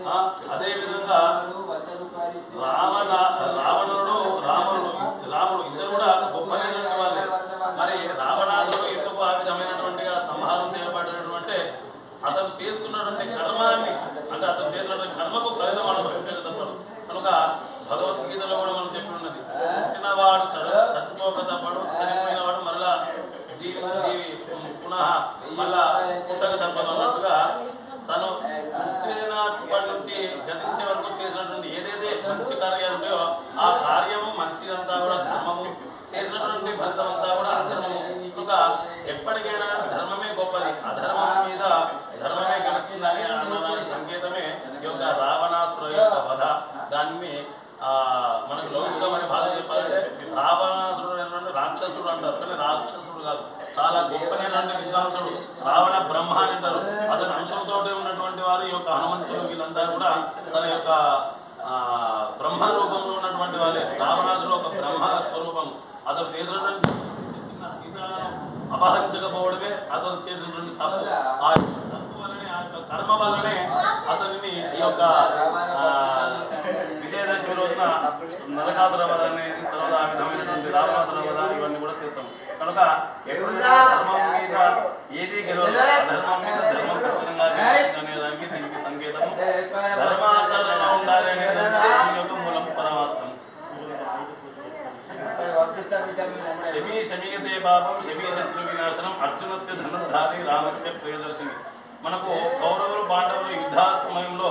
ఆ, అదే విధంగా రావణ రావణుడు రాముడు రాముడు ఇద్దరు కూడా గొప్పనైనటువంటి వాళ్ళే మరి రావణాసుడు ఎందుకు ఆ విధమైనటువంటి సంహారం చేయబడినటువంటి అతను చేసుకున్నటువంటి కర్మాన్ని అంటే అతను చేసినటువంటి కర్మకు ఫలితం అనుభవించక తప్పదు కనుక భగవద్గీతలో కూడా మనం చెప్పి ఉన్నది పుట్టినవాడు చ- చచ్చిపోక తప్పడు చనిపోయినవాడు మరలా జీవి జీవి పునః మళ్ళా పుట్టక తప్పదు అన్నట్టుగా తను పుట్టినప్పటి నుంచి గతించే వరకు చేసినటువంటి ఏదైతే మంచి కార్యాలు ఉంటాయో ఆ కార్యము మంచిదంతా కూడా ధర్మము చేసినటువంటి ఫలితం అంతా కూడా అధర్మము కనుక ఎప్పటికైనా ధర్మమే గొప్పది అధర్మం మీద ధర్మమే గెలుస్తుందని అనడానికి సంకేతమే ఈ యొక్క రావణాసుర యొక్క వధ దాన్ని ఆ మనకు లౌకికమైన బాధ చెప్పాలంటే రావణాసురుడు అనేటువంటి రాక్షసుడు అంటారు కానీ రాక్షసుడు కాదు చాలా గొప్పనైనటువంటి విద్వాంసుడు రావణ బ్రహ్మ అని అంటారు అతని అంశంతో ఉన్నటువంటి వారు ఈ యొక్క హనుమంతుడు వీళ్ళంతా కూడా తన యొక్క ఆ, బ్రహ్మ రూపంలో ఉన్నటువంటి వారే రావణాసుడు ఒక బ్రహ్మ స్వరూపం అతను చేసినటువంటి చిన్న సీతాలను అపహరించకపోవడమే అతను చేసినటువంటి తప్పు ఆ తప్పు వల్లనే ఆ యొక్క కర్మ వల్లనే అతనిని ఈ యొక్క ఆ, విజయదశమి రోజున నరకాసుర వధ అనేది తర్వాత ఆ విధమైనటువంటి రావణాసుర వధ ఇవన్నీ కూడా చేస్తాం కనుక ఎప్పుడైనా ధర్మం మీద ఏది గెలవదు అధర్మం మీద ధర్మం ఖచ్చితంగా గెలుస్తుంది అనే దానికి దీనికి సంకేతం ధర్మాచరణ ఉండాలి అనేది దీని యొక్క మూలం పరమార్థం శమీ శమీయతే పాపం శమీ శత్రు వినాశనం అర్జునస్య ధనుర్ధారి రామస్య ప్రియదర్శిని మనకు కౌరవులు పాండవులు యుద్ధ సమయంలో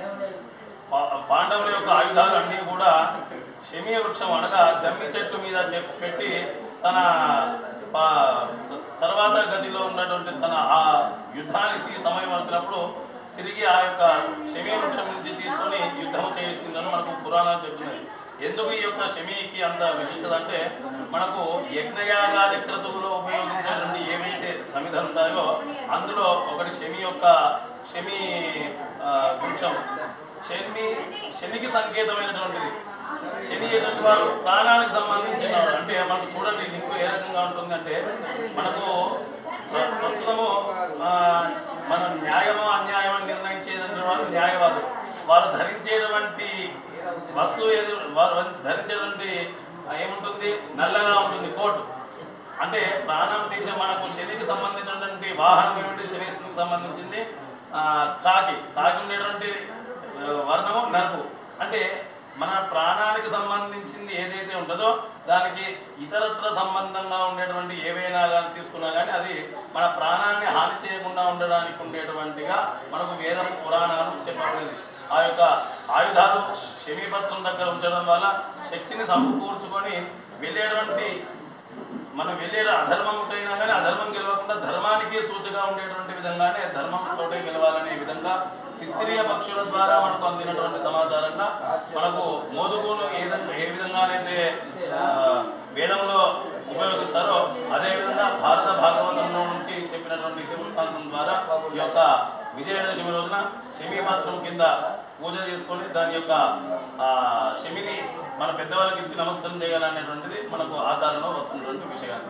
పా- పాండవుల యొక్క ఆయుధాలు అన్నీ కూడా శమీ వృక్షం అనగా జమ్మి చెట్టు మీద చె- పెట్టి తన పా- తర్వాత గదిలో ఉన్నటువంటి తన ఆ యుద్ధానికి సమయం వచ్చినప్పుడు తిరిగి ఆ యొక్క శమీ వృక్షం నుంచి తీసుకొని యుద్ధం చేసిందని మనకు పురాణాలు చెప్తున్నాయి ఎందుకు ఈ యొక్క శమీకి అంత విశిష్టత అంటే మనకు యజ్ఞయాగాది క్రతువులో ఉపయోగించేటువంటి ఏవైతే సమిధలు ఉంటాయో అందులో ఒకటి శమి యొక్క శమి ఆ, వృక్షం శని శనికి సంకేతమైనటువంటిది శని ఎటువంటి వాడు ప్రాణానికి సంబంధించిన వాడు అంటే మనకు చూడండి లింకు ఏ రకంగా ఉంటుంది అంటే మనకు ప్ర- ప్రస్తుతము ఆ, మన న్యాయమో అన్యాయమో నిర్ణయించేటువంటి వారు న్యాయవాదులు వారు ధరించేటువంటి వస్తువు ఏది వారు ధరించేటువంటి ఆ, ఏముంటుంది నల్లగా ఉంటుంది కోటు అంటే ప్రాణం తీసే మనకు శనికి సంబంధించినటువంటి వాహనం ఏమిటి శనికి సంబంధించింది ఆ, కాకి కాకి ఉండేటువంటి ఆ, వర్ణము నలుపు అంటే మన ప్రాణానికి సంబంధించింది ఏదైతే ఉంటుందో దానికి ఇతరత్ర సంబంధంగా ఉండేటువంటి ఏవైనా కానీ తీసుకున్నా కానీ అది మన ప్రాణాన్ని హాని చేయకుండా ఉండడానికి ఉండేటువంటిగా మనకు వేదం పురాణాలు చెప్పబడింది ఆ యొక్క ఆయుధాలు శమీపత్రం దగ్గర ఉంచడం వల్ల శక్తిని సమకూర్చుకొని వెళ్ళేటువంటి మనం వెళ్ళే అధర్మంకైనా కానీ అధర్మం గెలవకుండా ధర్మానికి సూచగా ఉండేటువంటి విధంగానే ధర్మంతోటే గెలవాలనే విధంగా తిత్తిరియ పక్షుల ద్వారా మనకు అందినటువంటి సమాచారంగా మనకు మోదుగును ఏ విధంగా ఏ విధంగానైతే ఆ, వేదంలో ఉపయోగిస్తారో అదే విధంగా భారత భాగవతంలో నుంచి చెప్పినటువంటి ఇతి వృత్తాంతం ద్వారా ఈ యొక్క విజయదశమి రోజున శమీ పాత్రం కింద పూజ చేసుకొని దాని యొక్క ఆ శమిని మన పెద్దవాళ్ళకి ఇచ్చి నమస్కారం చేయాలనేటువంటిది మనకు ఆచారంలో వస్తున్నటువంటి విషయాలు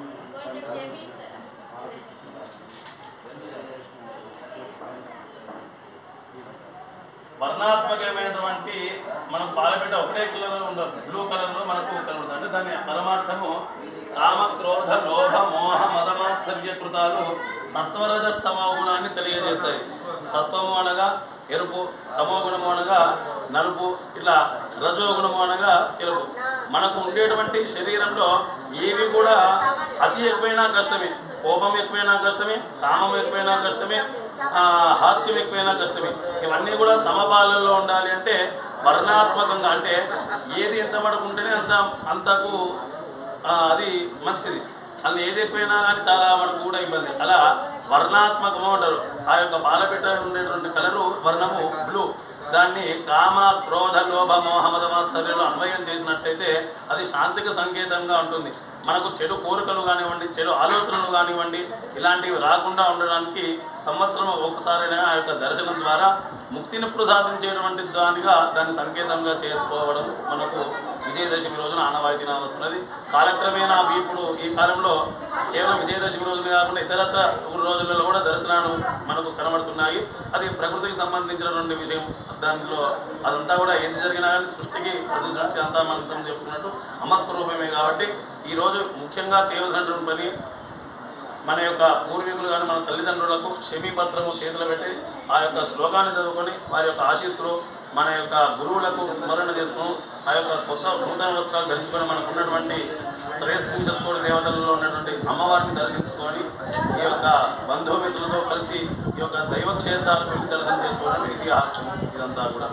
వర్ణాత్మకమైనటువంటి మనకు పాలపెట్ట ఒకటే కలర్ ఉండదు బ్లూ కలర్ లో మనకు కనబడుతుంది అంటే దాని పరమార్థము కామ క్రోధ లోభ మోహ మదమాత్సర్య కృతాలు సత్వరజ స్తమో గుణాన్ని తెలియజేస్తాయి సత్వము అనగా ఎరుపు తమో గుణము అనగా నలుపు ఇట్లా రజోగుణము అనగా తెలుపు మనకు ఉండేటువంటి శరీరంలో ఏవి కూడా అతి ఎక్కువైనా కష్టమే కోపం ఎక్కువైనా కష్టమే కామం ఎక్కువైనా కష్టమే ఆ, హాస్యం ఎక్కువైనా కష్టమే ఇవన్నీ కూడా సమపాలనలో ఉండాలి అంటే వర్ణాత్మకంగా అంటే ఏది ఎంత మటుకు ఉంటేనే అంత అంతకు ఆ, అది మంచిది అలా ఏది ఎక్కువైనా కానీ చాలా మనకు కూడా ఇబ్బంది అలా వర్ణాత్మకము అంటారు ఆ యొక్క పాలపెట్ట ఉండేటువంటి కలరు వర్ణము బ్లూ దాన్ని కామ క్రోధ లోభ మోహ మదమాత్సర్యలు అన్వయం చేసినట్లయితే అది శాంతికి సంకేతంగా ఉంటుంది మనకు చెడు కోరికలు కానివ్వండి చెడు ఆలోచనలు కానివ్వండి ఇలాంటివి రాకుండా ఉండడానికి సంవత్సరం ఒక్కసారైనా ఆ యొక్క దర్శనం ద్వారా ముక్తిని ప్రసాదించేటువంటి దానిగా దాన్ని సంకేతంగా చేసుకోవడం మనకు విజయదశమి రోజున ఆనవాయితీగా వస్తున్నది కాలక్రమేణా ఇప్పుడు ఈ కాలంలో కేవలం విజయదశమి రోజున కాకుండా ఇతరత్ర ఊరు రోజులలో కూడా దర్శనాలు మనకు కనబడుతున్నాయి అది ప్రకృతికి సంబంధించినటువంటి విషయం దాంట్లో అదంతా కూడా ఏది జరిగినా కానీ సృష్టికి ప్రతి సృష్టి అంతా మనం చెప్పుకున్నట్టు అమస్వరూపమే కాబట్టి ఈ రోజు ముఖ్యంగా చేయవలసినటువంటి పని మన యొక్క పూర్వీకులు కానీ మన తల్లిదండ్రులకు శమీ పత్రము చేతిలో పెట్టి ఆ యొక్క శ్లోకాన్ని చదువుకొని వారి యొక్క ఆశీస్సులు మన యొక్క గురువులకు స్మరణ చేసుకుని ఆ యొక్క కొత్త నూతన వస్త్రాలు ధరించుకొని మనకు ఉన్నటువంటి శ్రేష్ఠతోటి దేవతలలో ఉన్నటువంటి అమ్మవారిని దర్శించుకొని ఈ యొక్క బంధుమిత్రులతో కలిసి ఈ యొక్క దైవ క్షేత్రాలకు వెళ్ళి దర్శనం చేసుకోవడం ఇతిహాసం ఇదంతా కూడా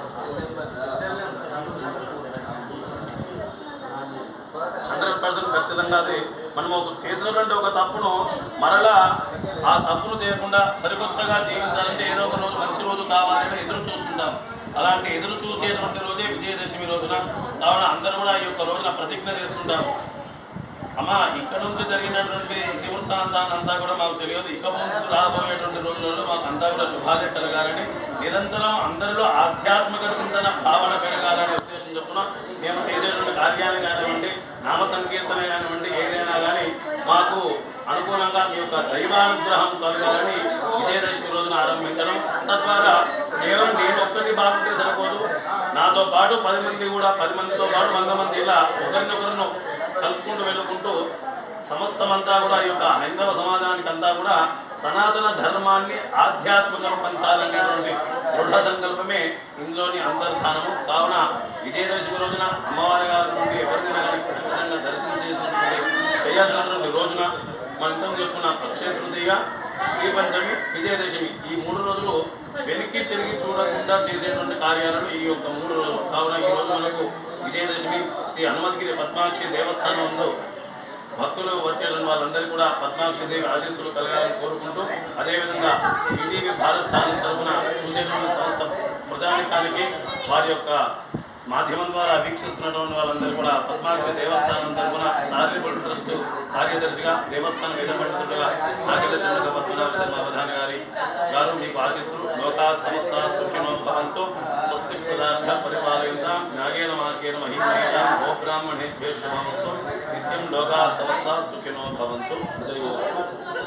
హండ్రెడ్ పర్సెంట్ ఖచ్చితంగా అది మనం ఒక చేసినటువంటి ఒక తప్పును మరలా ఆ తప్పును చేయకుండా సరికొత్తగా జీవించాలంటే ఏదో ఒక రోజు మంచి రోజు కావాలని ఎదురు చూస్తుంటాం అలాంటి ఎదురు చూసేటువంటి రోజే విజయదశమి రోజున కావున అందరూ కూడా ఈ యొక్క రోజున ప్రతిజ్ఞ చేస్తుంటాం అమ్మా ఇక్కడ నుంచి జరిగినటువంటి ఇది వృత్తాంతాన్ని అంతా కూడా మాకు తెలియదు ఇక ముందు రాబోయేటువంటి రోజులలో మాకు అంతా కూడా శుభాలే కలగాలని నిరంతరం అందరిలో ఆధ్యాత్మిక చింతన భావన పెరగాలనే ఉద్దేశం చొప్పున మేము చేసేటువంటి కార్యాన్ని కానివ్వండి నామ సంకీర్తన కానివ్వండి ఏదైనా కానీ మాకు అనుకూలంగా ఈ యొక్క దైవానుగ్రహం కలగాలని విజయదశమి రోజున ఆరంభించడం తద్వారా కేవలం నేను ఒక్కటి బాగుంటే సరిపోదు నాతో పాటు పది మంది కూడా పది మందితో పాటు వంద మంది ఇలా ఒకరినొకరిను కలుపుకుంటూ వెళ్ళుకుంటూ సమస్తమంతా కూడా ఈ యొక్క హైందవ సమాజానికి అంతా కూడా సనాతన ధర్మాన్ని ఆధ్యాత్మికం పంచాలనేటువంటి దృఢ సంకల్పమే ఇందులోని అంతర్ధానము కావున విజయదశమి రోజున అమ్మవారి గారి నుండి ఎవరినైనా కానీ ఖచ్చితంగా దర్శనం చేసినటువంటి చేయాల్సినటువంటి రోజున మనం ఇంతకు చెప్పుకున్న అక్షయ తృతీయ శ్రీ పంచమి విజయదశమి ఈ మూడు రోజులు వెనక్కి తిరిగి చూడకుండా చేసేటువంటి కార్యాలను ఈ యొక్క మూడు రోజులు కావున ఈ రోజు మనకు విజయదశమి శ్రీ హనుమతిగిరి పద్మాక్షి దేవస్థానం ఉందో భక్తులు వచ్చేటువంటి వాళ్ళందరికీ కూడా పద్మాక్షి దేవి ఆశీస్సులు కలగాలని కోరుకుంటూ అదేవిధంగా ఈటీవీ భారత్ ఛానల్ తరఫున చూసేటువంటి సంస్థ ప్రజానికానికి వారి యొక్క మాధ్యమం ద్వారా వీక్షిస్తున్నటువంటి వాళ్ళందరూ కూడా పద్మాక్షి దేవస్థానం తరఫున చారిటబుల్ ట్రస్ట్ కార్యదర్శిగా దేవస్థానం వేద పండితులుగా నాగేశ్వర పద్మనాభ శర్మ అవధాని గారి గారు మీకు ఆశిస్తులు లోకా సమస్త సుఖినో భవంతు స్వస్తి పదార్థ పరిపాలయంత న్యాయేన మార్గేణ మహిమేన ఓ బ్రాహ్మణేభ్యో శుభమస్తు నిత్యం లోకా సమస్త సుఖినో భవంతు జయోస్తు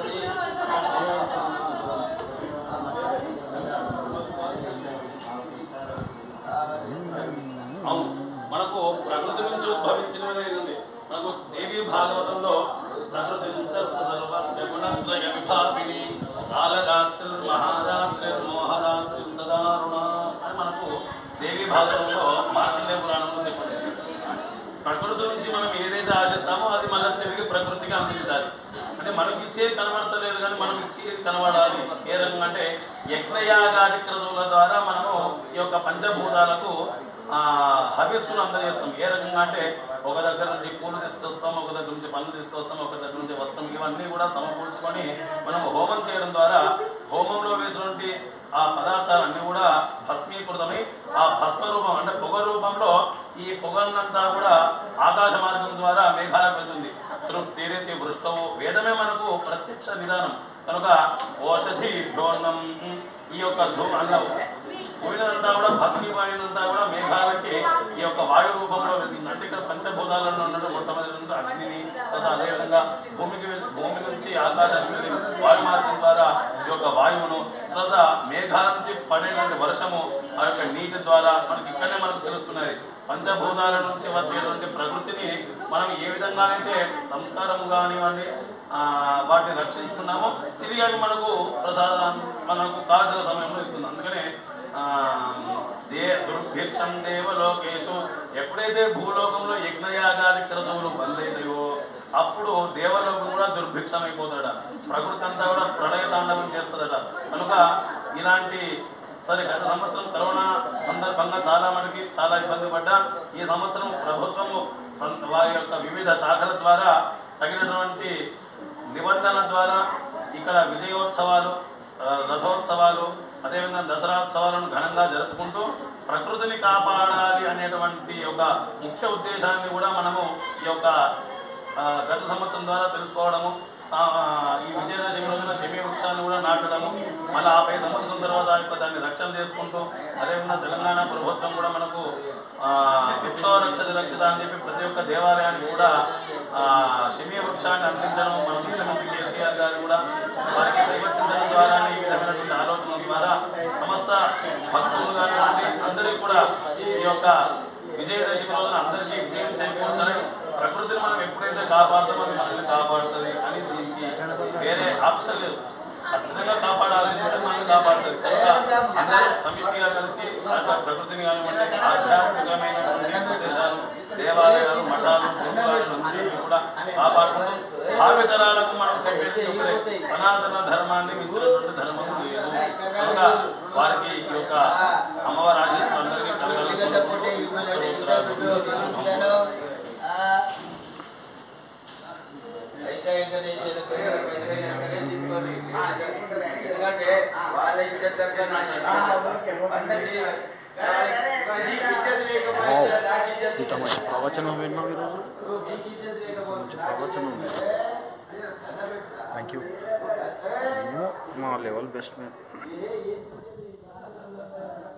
అవును మనకు ప్రకృతి నుంచి ఉద్భవించినది ఇది ఉంది మనకు దేవి భాగవతంలో ప్రకృతి నుంచి సర్వస్య గుణత్రయ విభాగిని కాలరాత్రి మహారాత్రి మోహరాత్రి సదారుణ అని మనకు దేవి భాగవతంలో మార్కండే పురాణంలో చెప్పండి ప్రకృతి నుంచి మనం ఏదైతే ఆశిస్తామో అది మళ్ళీ తిరిగి ప్రకృతికి అందించాలి అంటే మనకి ఇచ్చేది కనబడతలేదు కానీ మనం ఇచ్చేది కనబడాలి ఏ రకంగా అంటే యజ్ఞయాగాది క్రతువుల ద్వారా మనము ఈ యొక్క పంచభూతాలకు ఆ హవిస్తులు అందజేస్తాం ఏ రకంగా అంటే ఒక దగ్గర నుంచి పూలు తీసుకొస్తాం ఒక దగ్గర నుంచి పనులు తీసుకొస్తాం ఒక దగ్గర నుంచి వస్త్రం ఇవన్నీ కూడా సమకూర్చుకొని మనం హోమం చేయడం ద్వారా హోమంలో వేసినటువంటి ఆ పదార్థాలన్నీ కూడా భస్మీకృతమై ఆ భస్మ రూపం అంటే పొగ రూపంలో ఈ పొగనంతా కూడా ఆకాశ మార్గం ద్వారా మేఘాలకు వెళ్తుంది తృప్తిరితి వృష్టవు వేదమే మనకు ప్రత్యక్ష విధానం కనుక ఓషధి భ్యోన్నం ఈ యొక్క ధూ అన్న పోయినంతా కూడా భస్మీపాయినంతా కూడా మేఘాలకి ఈ యొక్క వాయు రూపంలో వెళ్తుంది అంటే ఇక్కడ పంచభూతాలలో ఉన్నట్టు మొట్టమొదటి నుండి అగ్నిని తర్వాత అదేవిధంగా భూమికి వెళ్ళి భూమి నుంచి ఆకాశానికి వెళ్ళి వాయు మార్గం ద్వారా ఈ యొక్క వాయువును తర్వాత మేఘాల నుంచి పడేటువంటి వర్షము ఆ యొక్క నీటి ద్వారా మనకి ఇక్కడే మనకు తెలుస్తున్నది పంచభూతాల నుంచి వచ్చేటువంటి ప్రకృతిని మనం ఏ విధంగానైతే సంస్కారము కానివ్వండి ఆ, వాటిని రక్షించుకున్నామో తిరిగి అవి మనకు ప్రసాదాన్ని మనకు కాల్సిన సమయంలో ఇస్తుంది అందుకనే ఆ, దే దుర్భిక్షం దేవలోకేషు ఎప్పుడైతే భూలోకంలో యజ్ఞయాగాది క్రతువులు బంద్ అవుతాయో అప్పుడు దేవలోకం కూడా దుర్భిక్షం అయిపోతాడ ప్రకృతి అంతా కూడా ప్రళయ తాండవం చేస్తుందట కనుక ఇలాంటి సరే గత సంవత్సరం కరోనా సందర్భంగా చాలా మనకి చాలా ఇబ్బంది పడ్డా ఈ సంవత్సరం ప్రభుత్వము సం- వారి యొక్క వివిధ శాఖల ద్వారా తగినటువంటి నిబంధనల ద్వారా ఇక్కడ విజయోత్సవాలు ఆ, రథోత్సవాలు అదేవిధంగా దసరాోత్సవాలను ఘనంగా జరుపుకుంటూ ప్రకృతిని కాపాడాలి అనేటువంటి ఒక ముఖ్య ఉద్దేశాన్ని కూడా మనము ఈ యొక్క ఆ, గత సంవత్సరం ద్వారా తెలుసుకోవడము సా- ఈ విజయదశమి రోజున శమీ వృక్షాన్ని కూడా నాటడము మళ్ళీ ఆ పై సంవత్సరం తర్వాత ఆ యొక్క దాన్ని రక్షణ చేసుకుంటూ అదేవిధంగా తెలంగాణ ప్రభుత్వం కూడా మనకు ఆ, వృక్షో రక్షత రక్షత అని చెప్పి ప్రతి ఒక్క దేవాలయానికి కూడా ఆ, శమీ వృక్షాన్ని అందించడం మన ముఖ్యమంత్రి కేసీఆర్ గారు కూడా వారికి దైవ చింతన ద్వారా ఈ విధమైనటువంటి ఆలోచనల ద్వారా సమస్త భక్తులు కానివ్వండి అందరికీ కూడా ఈ యొక్క విజయదశమి రోజున అందరికీ విజయం చేకూర్చాలని ప్రకృతిని మనం ఎప్పుడైతే కాపాడుతామో అది మనల్ని కాపాడుతుంది అని దీనికి వేరే ఆప్షన్ లేదు ఖచ్చితంగా కాపాడాల్సింది మనల్ని కాపాడుతుంది కనుక అందరూ సమిష్టిగా కలిసి ఆ యొక్క ప్రకృతిని కానివ్వండి ఆధ్యాత్మికమైనటువంటి ప్రదేశాలు దేవాలయాలు మఠాలు గురుకులాలను అన్నిటిని కూడా కాపాడుకుంటూ భావితరాలకు మనం చెప్పేది ఒకటే సనాతన ధర్మాన్ని మించినటువంటి ధర్మం లేదు కనుక వారికి ఈ యొక్క అమ్మవారి ఆశీస్సులు అందరికీ కలగాలని కోరుకుంటూ ఎందుకంటే వాళ్ళ ఇజ్జత్ ఇంత మంచి ప్రవచనం విన్నాం ఈరోజు మంచి ప్రవచనం ఉంది థ్యాంక్ యూ మా లెవెల్ బెస్ట్ మ్యాన్